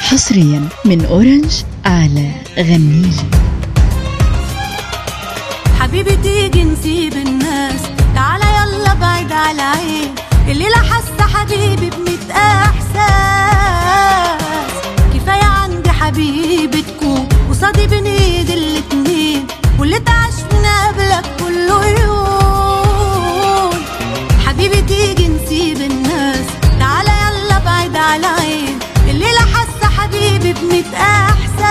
حصريا من أورنج على غنيلي حبيبي تيجي نسيب الناس تعالى يلا بعيد على عين الليلة حاسة حبيبي بميت إحساس كفاية عندي حبيبي تكون قصادي بين ايد الاتنين واللي تعيش من قبلك كله يهون حبيبي تيجي نسيب الناس تعالى يلا بعيد على عين الليلة حاسة حبيبي بميت إحساس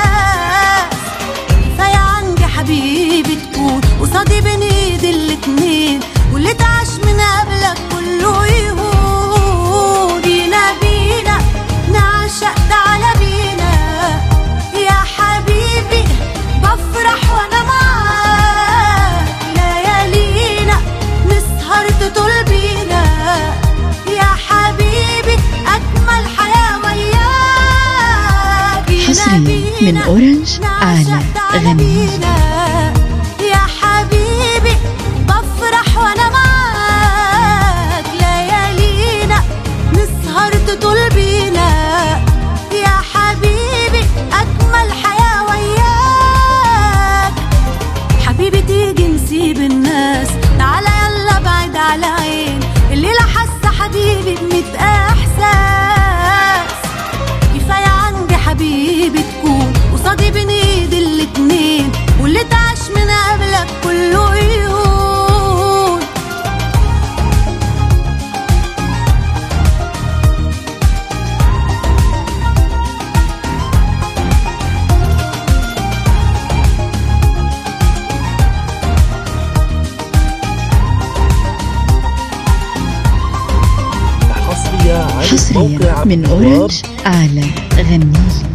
كفاية عندي حبيبي تكون قصادي بين ايد الاتنين واللي تعيش من قبلك كله يهون بينا بينا نعشق تعالى بينا يا حبيبي بفرح وانا معاك ليالينا نسهر تطول بينا يا حبيبي اجمل حياه وياك بينا حصرياً من بينا أورنج على نعشق تعالى غنيلي. بينا يا حبيبي بفرح وانا معاك ليالينا نسهر تطول بينا يا حبيبي اجمل حياه وياك حبيبي تيجي نسيب الناس تعالى يلا بعيد على عين الليلة حاسة حبيبي بميت احساس كفاية عندي حبيبي تكون قصادي بين ايد الاتنين واللي تعيش من قبلك كله يهون حصرية على حصريا موقع من الواب. أورنج على غنيلي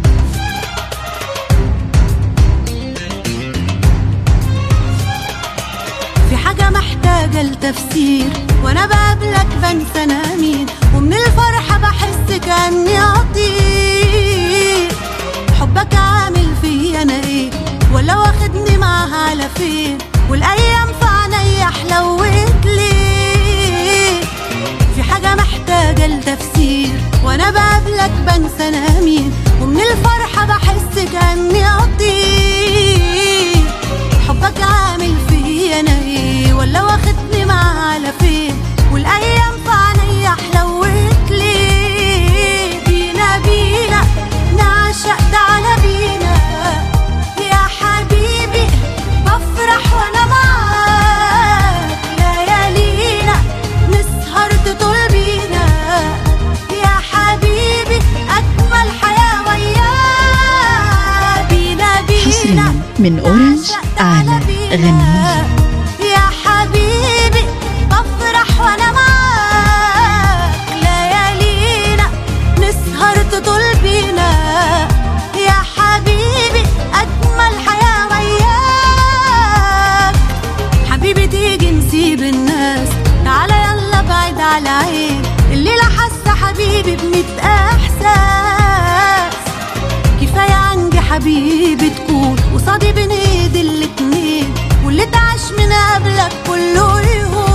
في حاجة محتاجة لتفسير وانا بقابلك بنسى انا مين ومن الفرحة بحس كأني اطير حبك عامل فيا انا ايه ولا واخدني معاها على فين والايام في عينيا حلوت ليه في حاجة محتاجة لتفسير وانا بقابلك بنسى انا مين ومن الفرحة بحس كأني اطير حبك عامل فيا انا ايه ولا واخدني معاه على فين والايام في عينيا حلوت ليه بينا بينا نعشق تعالى بينا يا حبيبي بفرح وانا معاك ليالينا نسهر تطول بينا يا حبيبي اجمل حياه وياك بينا بينا حصريا من أورنج على غنيلي يا حبيبي بفرح وانا معاك ليالينا نسهر تطول بينا يا حبيبي اجمل حياه وياك حبيبي تيجي نسيب الناس تعالى يلا بعيد على عين الليله حاسه حبيبي بميت احساس كفاية عندي حبيبي تكون قصادي بين ايد الاتنين واللي تعيش من قبلك كله يهون